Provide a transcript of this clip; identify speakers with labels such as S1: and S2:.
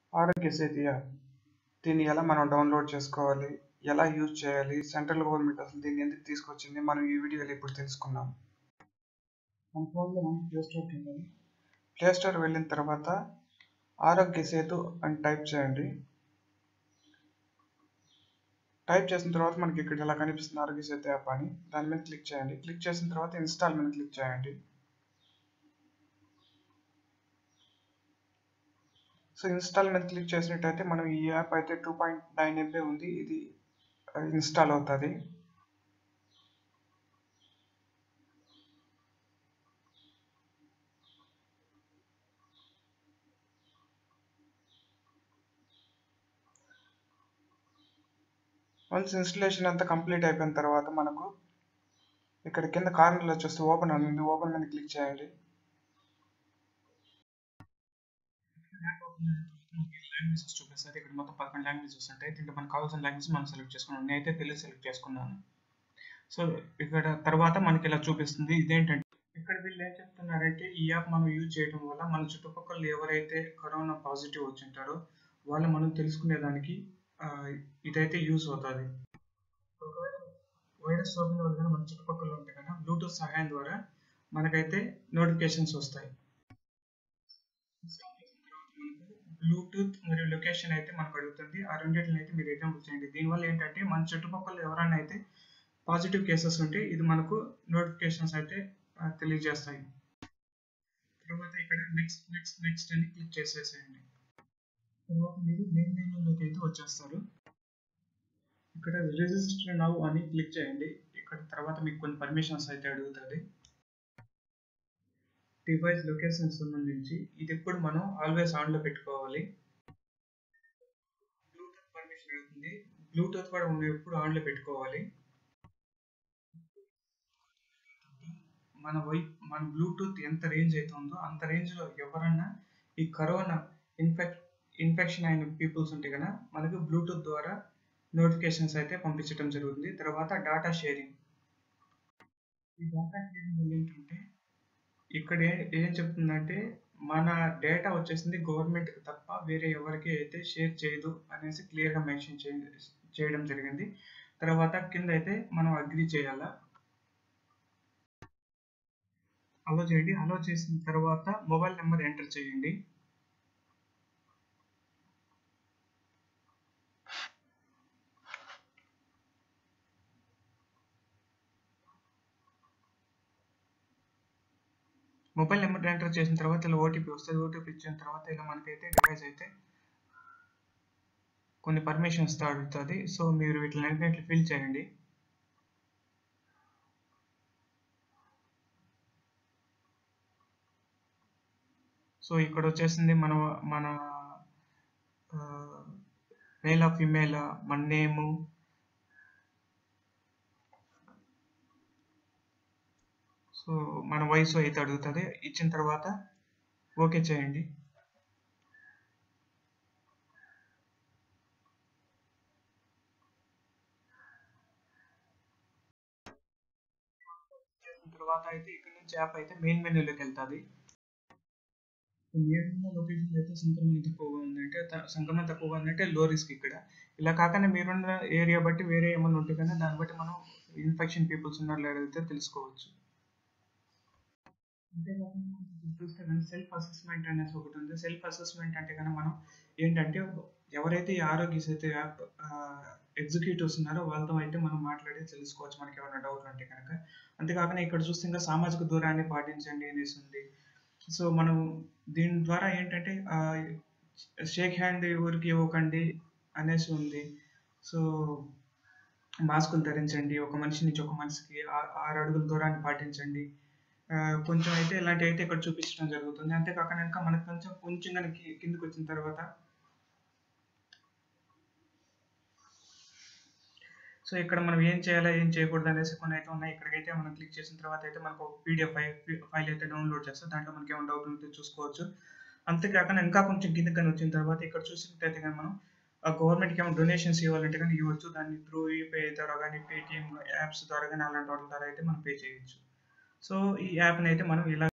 S1: ఆరోగ్య సేతు యాప్ దీన్ని ఎలా మనం డౌన్లోడ్ చేసుకోవాలి ఎలా యూజ్ చేయాలి సెంట్రల్ గవర్నమెంట్ అసలు దీన్ని ఎందుకు తీసుకొచ్చింది మనం ఈ వీడియోలో ఇప్పుడు తెలుసుకుందాం మన ఫోన్లో మనం ప్లే స్టోర్కి వెళ్ళాలి ప్లే స్టోర్ వెళ్ళిన తర్వాత ఆరోగ్య సేతు అని టైప్ చేయండి టైప్ చేసిన తర్వాత మనకి ఇక్కడ ఇలా కనిపిస్తుంది ఆరోగ్య సేతు యాప్ అని దాని మీద క్లిక్ చేయండి క్లిక్ చేసిన తర్వాత ఇన్స్టాల్ మీద క్లిక్ చేయండి సో ఇన్స్టాల్ మీద క్లిక్ చేసినట్టయితే మనం ఈ యాప్ అయితే టూ పాయింట్ నైన్ ఎంబీ ఉంది ఇది ఇన్స్టాల్ అవుతుంది వన్స్ ఇన్స్టలేషన్ అంతా కంప్లీట్ అయిపోయిన తర్వాత మనకు ఇక్కడ కింద కార్నర్లో వచ్చేసి ఓపెన్ అని ఉంది ఓపెన్ మీద క్లిక్ చేయండి లాంగ్వేజెస్ చూపిస్తుంది ఇక్కడ మొత్తం పదకొండు లాంగ్వేజెస్ ఉంటాయి దీంట్లో మనకు కావాల్సిన లాంగ్వేజ్ మనం సెలెక్ట్ చేసుకున్నాం నేనైతే తెలుగు సెలెక్ట్ చేసుకున్నాను సో ఇక్కడ తర్వాత మనకి ఇలా చూపిస్తుంది ఇదేంటంటే ఇక్కడ వీళ్ళు ఏం చెప్తున్నారంటే ఈ యాప్ మనం యూజ్ చేయడం వల్ల మన చుట్టుపక్కల ఎవరైతే కరోనా పాజిటివ్ వచ్చింటారో వాళ్ళు మనం తెలుసుకునేదానికి ఇదైతే యూజ్ అవుతుంది ఒకవేళ వైరస్ సోకిన వాళ్ళు కానీ మన చుట్టుపక్కల ఉంటే కనుక బ్లూటూత్ సహాయం ద్వారా మనకైతే నోటిఫికేషన్స్ వస్తాయి బ్లూటూత్ మరియు లొకేషన్ అయితే మనకు అడుగుతుంది ఆ రెండింటిని అయితే మీరు ఎగ్జాంపుల్ చేయండి దీనివల్ల ఏంటంటే మన చుట్టుపక్కల ఎవరైనా అయితే పాజిటివ్ కేసెస్ ఉంటే ఇది మనకు నోటిఫికేషన్స్ అయితే తెలియజేస్తాయి తర్వాత ఇక్కడ నెక్స్ట్ నెక్స్ట్ నెక్స్ట్ అని క్లిక్ చేసేసేయండి తర్వాత మీరు మెయిన్ మెనూలోకి అయితే వచ్చేస్తారు ఇక్కడ రిజిస్టర్ నౌ అని క్లిక్ చేయండి ఇక్కడ తర్వాత మీకు కొన్ని పర్మిషన్స్ అయితే అడుగుతుంది డివైస్ లొకేషన్ సంబంధించి ఇది ఎప్పుడు మనం ఆల్వేస్ ఆన్లో పెట్టుకోవాలి బ్లూటూత్ పర్మిషన్ అడుగుతుంది బ్లూటూత్ కూడా మనం ఎప్పుడు ఆన్లో పెట్టుకోవాలి మన వై మన బ్లూటూత్ ఎంత రేంజ్ అయితే ఉందో అంత రేంజ్లో ఎవరన్నా ఈ కరోనా ఇన్ఫెక్ ఇన్ఫెక్షన్ అయిన పీపుల్స్ ఉంటే కదా మనకు బ్లూటూత్ ద్వారా నోటిఫికేషన్స్ అయితే పంపించడం జరుగుతుంది తర్వాత డాటా షేరింగ్ ఈ డాటా షేరింగ్ ఏంటంటే ఇక్కడ ఏం చెప్తుందంటే మన డేటా వచ్చేసింది గవర్నమెంట్కి తప్ప వేరే ఎవరికి అయితే షేర్ చేయదు అనేసి క్లియర్గా మెన్షన్ చేయడం జరిగింది తర్వాత కింద అయితే మనం అగ్రి చేయాలా అలో చేయండి అలో చేసిన తర్వాత మొబైల్ నెంబర్ ఎంటర్ చేయండి మొబైల్ నెంబర్ ఎంటర్ చేసిన తర్వాత ఇలా ఓటీపీ వస్తుంది ఓటీపీ ఇచ్చిన తర్వాత ఇలా మనకైతే డివైస్ అయితే కొన్ని పర్మిషన్స్ అడుగుతుంది సో మీరు వీటిని అన్నింటినీ ఫిల్ చేయండి సో ఇక్కడ వచ్చేసింది మన మన మేల్ ఆఫ్ ఫిమేల్ మన నేము సో మన వయసు అయితే అడుగుతుంది ఇచ్చిన తర్వాత ఓకే చేయండి తర్వాత అయితే ఇక్కడ నుంచి యాప్ అయితే మెయిన్ మెనూలోకి వెళ్తుంది ఏదైనా లొకేషన్ అయితే సంక్రమణ తక్కువగా ఉందంటే సంక్రమణ తక్కువగా ఉందంటే లో రిస్క్ ఇక్కడ ఇలా కాకుండా మీరున్న ఏరియా బట్టి వేరే ఏమైనా ఉంటే కానీ దాన్ని బట్టి మనం ఇన్ఫెక్షన్ పీపుల్స్ ఉన్నారు లేదైతే తెలుసుకోవచ్చు అంతేకాకుండా చూస్తే కానీ సెల్ఫ్ అసెస్మెంట్ అనేసి ఒకటి ఉంది సెల్ఫ్ అసెస్మెంట్ అంటే కనుక మనం ఏంటంటే ఎవరైతే ఈ ఆరోగ్య సేతు యాప్ ఎగ్జిక్యూటివ్స్ ఉన్నారో వాళ్ళతో అయితే మనం మాట్లాడి తెలుసుకోవచ్చు మనకి ఏమైనా డౌట్ ఉంటే కనుక అంతేకాకుండా ఇక్కడ చూస్తే ఇంకా సామాజిక దూరాన్ని పాటించండి అనేసి ఉంది సో మనం దీని ద్వారా ఏంటంటే షేక్ హ్యాండ్ ఎవరికి ఇవ్వకండి అనేసి ఉంది సో మాస్కులు ధరించండి ఒక మనిషి నుంచి ఒక మనిషికి ఆరు అడుగుల దూరాన్ని పాటించండి కొంచెం అయితే ఇలాంటి అయితే ఇక్కడ చూపించడం జరుగుతుంది అంతేకాకుండా ఇంకా మనకు కొంచెం కొంచెం కనుక కిందకి వచ్చిన తర్వాత సో ఇక్కడ మనం ఏం చేయాలి ఏం చేయకూడదు అనేసి కొన్ని అయితే ఉన్నాయి ఇక్కడికైతే మనం క్లిక్ చేసిన తర్వాత అయితే మనకు పీడిఎఫ్ ఫైల్ అయితే డౌన్లోడ్ చేస్తాం దాంట్లో మనకి ఏమైనా డౌట్ ఉంటే చూసుకోవచ్చు అంతేకాకుండా ఇంకా కొంచెం కిందకి కానీ వచ్చిన తర్వాత ఇక్కడ చూసినట్టయితే కానీ మనం గవర్నమెంట్కి ఏమైనా డొనేషన్స్ ఇవ్వాలంటే కానీ ఇవ్వచ్చు దాన్ని త్రూ యూపీఐ ద్వారా కానీ పేటిఎం యాప్స్ ద్వారా కానీ అలాంటి వాటి ద్వారా అయితే మనం పే చేయొచ్చు సో ఈ యాప్ని అయితే మనం ఇలా